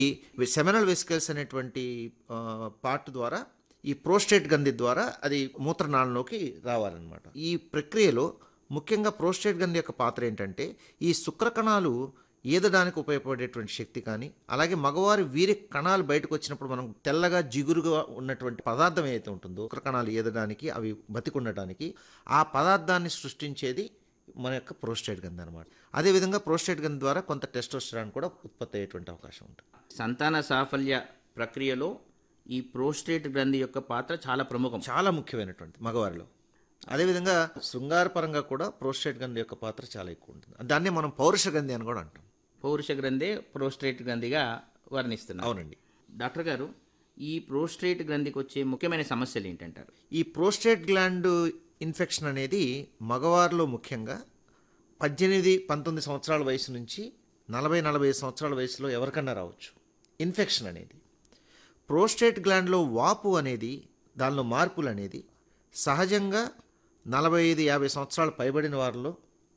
ఈ seminal vesicles అనేటువంటి ఆ, పార్ట్ ద్వారా ఈ ప్రోస్టేట్ గంధి ద్వారా అది మూత్రనాళంలోకి రావాలన్నమాట ఈ ప్రక్రియలో ముఖ్యంగా ప్రోస్టేట్ గంధి యొక్క పాత్ర ఏంటంటే ఈ శుక్రకణాలు ఈదడానికి ఉపయోగపడేటువంటి శక్తి కానీ అలాగే మగవారి వీరి కణాలు బయటకు వచ్చినప్పుడు మనం తెల్లగా జిగురుగా ఉన్నటువంటి పదార్థం ఏదైతే ఉంటుందో శుక్రకణాలు ఈదడానికి అవి బతికుండటానికి ఆ పదార్థాన్ని సృష్టించేది మన యొక్క ప్రోస్టేట్ గంధి అనమాట అదేవిధంగా ప్రోస్టేట్ గంధి ద్వారా కొంత టెస్టోస్టరాన్ కూడా ఉత్పత్తి అయ్యేటువంటి అవకాశం ఉంటుంది సంతాన సాఫల్య ప్రక్రియలో ఈ ప్రోస్టేట్ గ్రంథి యొక్క పాత్ర చాలా ప్రముఖం చాలా ముఖ్యమైనటువంటి మగవారిలో అదేవిధంగా శృంగారపరంగా కూడా ప్రోస్టేట్ గంధి యొక్క పాత్ర చాలా ఎక్కువ ఉంటుంది దాన్నే మనం పౌరుష గంధి అని కూడా అంటాం పౌరుష గ్రంథే ప్రోస్టేట్ గ్రంథిగా వర్ణిస్తున్నారు అవునండి డాక్టర్ గారు ఈ ప్రోస్టేట్ గ్రంథికి వచ్చే ముఖ్యమైన సమస్యలు ఏంటంటారు ఈ ప్రోస్టేట్ గ్లాండ్ ఇన్ఫెక్షన్ అనేది మగవారిలో ముఖ్యంగా పద్దెనిమిది పంతొమ్మిది సంవత్సరాల వయసు నుంచి నలభై నలభై ఐదు సంవత్సరాల వయసులో ఎవరికన్నా రావచ్చు ఇన్ఫెక్షన్ అనేది ప్రోస్టేట్ గ్లాండ్లో వాపు అనేది దానిలో మార్పులు అనేది సహజంగా నలభై ఐదు యాభై సంవత్సరాలు పైబడిన వారిలో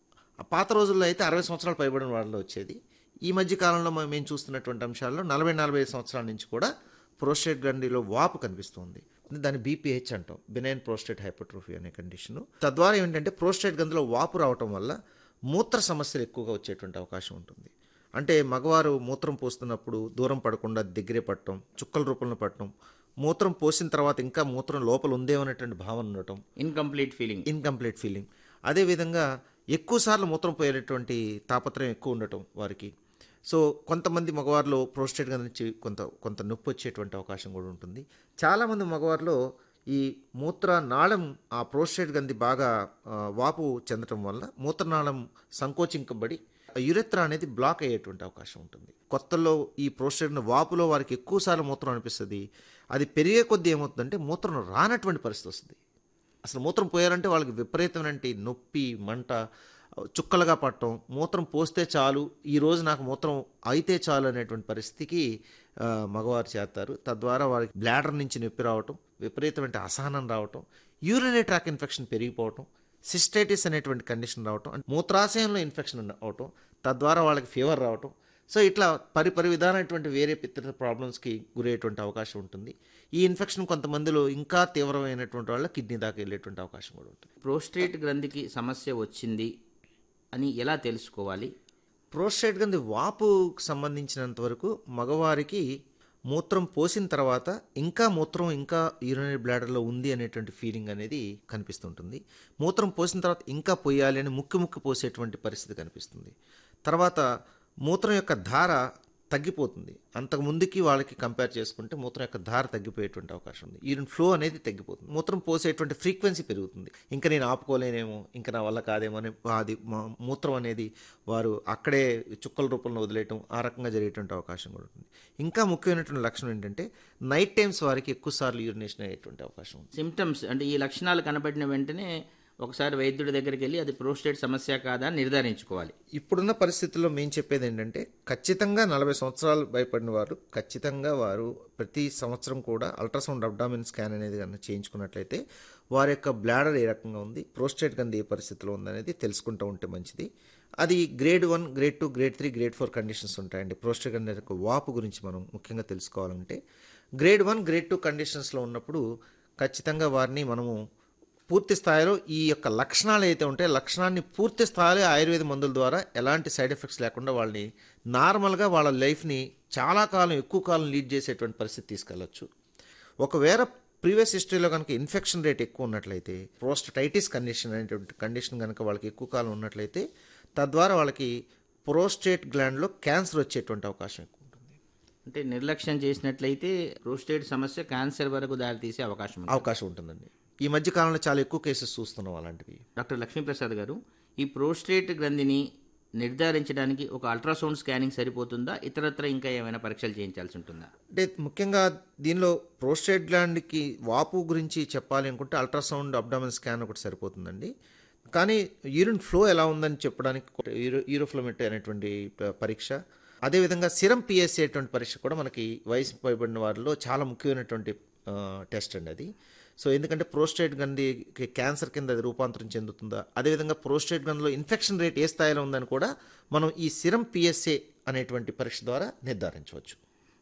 ఆ పాత రోజుల్లో అయితే అరవై సంవత్సరాలు పైబడిన వారిలో వచ్చేది ఈ మధ్య కాలంలో మనం మేము చూస్తున్నటువంటి అంశాల్లో నలభై నలభై ఐదు సంవత్సరాల నుంచి కూడా ప్రోస్టేట్ గ్రంథిలో వాపు కనిపిస్తుంది దాన్ని బీపీహెచ్ అంటాం బినైన్ ప్రోస్టేట్ హైపర్ట్రోఫీ అనే కండిషన్ తద్వారా ఏంటంటే ప్రోస్టేట్ గ్రంథిలో వాపు రావటం వల్ల మూత్ర సమస్యలు ఎక్కువగా వచ్చేటువంటి అవకాశం ఉంటుంది అంటే మగవారు మూత్రం పోస్తున్నప్పుడు దూరం పడకుండా దగ్గరే పట్టడం చుక్కల రూపంలో పట్టడం మూత్రం పోసిన తర్వాత ఇంకా మూత్రం లోపల ఉందేమనేటువంటి భావన ఉండటం ఇన్కంప్లీట్ ఫీలింగ్ ఇన్కంప్లీట్ ఫీలింగ్ అదేవిధంగా ఎక్కువసార్లు మూత్రం పోయేటటువంటి తాపత్రయం ఎక్కువ ఉండటం వారికి సో కొంతమంది మగవారిలో ప్రోస్టేట్ నుంచి కొంత కొంత నొప్పి వచ్చేటువంటి అవకాశం కూడా ఉంటుంది చాలామంది మగవారిలో ఈ మూత్ర నాళం ఆ ప్రోస్టేట్ గంది బాగా ఆ, వాపు చెందటం వల్ల మూత్రనాళం సంకోచించబడి యురెత్ర అనేది బ్లాక్ అయ్యేటువంటి అవకాశం ఉంటుంది కొత్తలో ఈ ప్రోస్టేట్ వాపులో వారికి ఎక్కువసార్లు మూత్రం అనిపిస్తుంది అది పెరిగే కొద్దీ ఏమవుతుందంటే మూత్రం రానటువంటి పరిస్థితి వస్తుంది అసలు మూత్రం పోయారంటే వాళ్ళకి విపరీతమైన నొప్పి మంట చుక్కలుగా పట్టడం మూత్రం పోస్తే చాలు ఈ రోజు నాకు మూత్రం అయితే చాలు అనేటువంటి పరిస్థితికి ఆ, మగవారు చేస్తారు తద్వారా వారికి బ్లాడర్ నుంచి నొప్పి రావటం విపరీతమైన అసహనం రావటం యూరినరీ ట్రాక్ ఇన్ఫెక్షన్ పెరిగిపోవటం సిస్టైటిస్ అనేటువంటి కండిషన్ రావటం అంటే మూత్రాశయంలో ఇన్ఫెక్షన్ అవటం తద్వారా వాళ్ళకి ఫీవర్ రావటం సో ఇట్లా పరిపరి విధానమైనటువంటి వేరే ఇతర ప్రాబ్లమ్స్కి గురయ్యేటువంటి అవకాశం ఉంటుంది ఈ ఇన్ఫెక్షన్ కొంతమందిలో ఇంకా తీవ్రమైనటువంటి వాళ్ళ కిడ్నీ దాకా వెళ్ళేటువంటి అవకాశం కూడా ఉంటుంది ప్రోస్టేట్ గ్రంథికి సమస్య వచ్చింది అని ఎలా తెలుసుకోవాలి ప్రోస్టేట్ గంది వాపుకు సంబంధించినంత వరకు మగవారికి మూత్రం పోసిన తర్వాత ఇంకా మూత్రం ఇంకా యూరినరీ బ్లాడర్లో ఉంది అనేటువంటి ఫీలింగ్ అనేది కనిపిస్తుంటుంది మూత్రం పోసిన తర్వాత ఇంకా పోయాలి అని ముక్కు ముక్కు పోసేటువంటి పరిస్థితి కనిపిస్తుంది తర్వాత మూత్రం యొక్క ధార తగ్గిపోతుంది అంతకు ముందుకి వాళ్ళకి కంపేర్ చేసుకుంటే మూత్రం యొక్క ధార తగ్గిపోయేటువంటి అవకాశం ఉంది యూరిన్ ఫ్లో అనేది తగ్గిపోతుంది మూత్రం పోసేటువంటి ఫ్రీక్వెన్సీ పెరుగుతుంది ఇంకా నేను ఆపుకోలేనేమో ఇంకా నా వల్ల కాదేమో అని అది మా- మూత్రం అనేది వారు అక్కడే చుక్కల రూపంలో వదిలేయటం ఆ రకంగా జరిగేటువంటి అవకాశం కూడా ఉంటుంది ఇంకా ముఖ్యమైనటువంటి లక్షణం ఏంటంటే నైట్ టైమ్స్ వారికి ఎక్కువసార్లు యూరినేషన్ అయ్యేటువంటి అవకాశం ఉంది సిమ్టమ్స్ అంటే ఈ లక్షణాలు కనబడిన వెంటనే ఒకసారి వైద్యుడి దగ్గరికి వెళ్ళి అది ప్రోస్టేట్ సమస్య కాదా అని నిర్ధారించుకోవాలి ఇప్పుడున్న పరిస్థితుల్లో మేము చెప్పేది ఏంటంటే ఖచ్చితంగా నలభై సంవత్సరాలు భయపడిన వారు ఖచ్చితంగా వారు ప్రతి సంవత్సరం కూడా అల్ట్రాసౌండ్ అబ్డామిన్ స్కాన్ అనేది కనుక చేయించుకున్నట్లయితే వారి యొక్క బ్లాడర్ ఏ రకంగా ఉంది ప్రోస్టేట్ గంది ఏ పరిస్థితిలో ఉందనేది తెలుసుకుంటూ ఉంటే మంచిది అది grade one grade two grade three grade four conditions ఉంటాయండి ప్రోస్టేట్ గంది యొక్క వాపు గురించి మనం ముఖ్యంగా తెలుసుకోవాలంటే గ్రేడ్ వన్ గ్రేడ్ టూ కండిషన్స్లో ఉన్నప్పుడు ఖచ్చితంగా వారిని మనము పూర్తి స్థాయిలో ఈ యొక్క లక్షణాలు అయితే ఉంటాయో లక్షణాన్ని పూర్తి స్థాయిలో ఆయుర్వేద మందుల ద్వారా ఎలాంటి సైడ్ ఎఫెక్ట్స్ లేకుండా వాళ్ళని నార్మల్గా వాళ్ళ లైఫ్ని చాలా కాలం ఎక్కువ కాలం లీడ్ చేసేటువంటి పరిస్థితి తీసుకెళ్ళచ్చు ఒకవేళ ప్రీవియస్ హిస్టరీలో కనుక ఇన్ఫెక్షన్ రేట్ ఎక్కువ ఉన్నట్లయితే ప్రోస్టైటిస్ కండిషన్ అనేటువంటి కండిషన్ కనుక వాళ్ళకి ఎక్కువ కాలం ఉన్నట్లయితే తద్వారా వాళ్ళకి ప్రోస్టేట్ గ్లాండ్లో క్యాన్సర్ వచ్చేటువంటి అవకాశం ఎక్కువ ఉంటుంది అంటే నిర్లక్ష్యం చేసినట్లయితే ప్రోస్టేట్ సమస్య క్యాన్సర్ వరకు దారితీసే అవకాశం ఉంది అవకాశం ఉంటుందండి ఈ మధ్య కాలంలో చాలా ఎక్కువ కేసెస్ చూస్తున్నాం అలాంటివి డాక్టర్ లక్ష్మీప్రసాద్ గారు ఈ ప్రోస్టేట్ గ్రంథిని నిర్ధారించడానికి ఒక అల్ట్రాసౌండ్ స్కానింగ్ సరిపోతుందా ఇతరత్ర ఇంకా ఏమైనా పరీక్షలు చేయించాల్సి ఉంటుందా అంటే ముఖ్యంగా దీనిలో ప్రోస్టేట్ గ్లాండ్కి వాపు గురించి చెప్పాలి అనుకుంటే అల్ట్రాసౌండ్ అబ్డామిన్ స్కాన్ ఒకటి సరిపోతుందండి కానీ యూరిన్ ఫ్లో ఎలా ఉందని చెప్పడానికి యూరో యూరోఫ్లోమెట్రీ అనేటువంటి ప- పరీక్ష అదేవిధంగా సిరం పిఎస్సి అటువంటి పరీక్ష కూడా మనకి వయసు పైబడిన వారిలో చాలా ముఖ్యమైనటువంటి ఆ, టెస్ట్ అండి అది సో ఎందుకంటే ప్రోస్టేట్ గంది క్యాన్సర్ కింద అది రూపాంతరం చెందుతుందా అదేవిధంగా ప్రోస్టేట్ గంధిలో ఇన్ఫెక్షన్ రేట్ ఏ స్థాయిలో ఉందని కూడా మనం ఈ సిరం పిఎస్ఏ అనేటువంటి పరీక్ష ద్వారా నిర్ధారించవచ్చు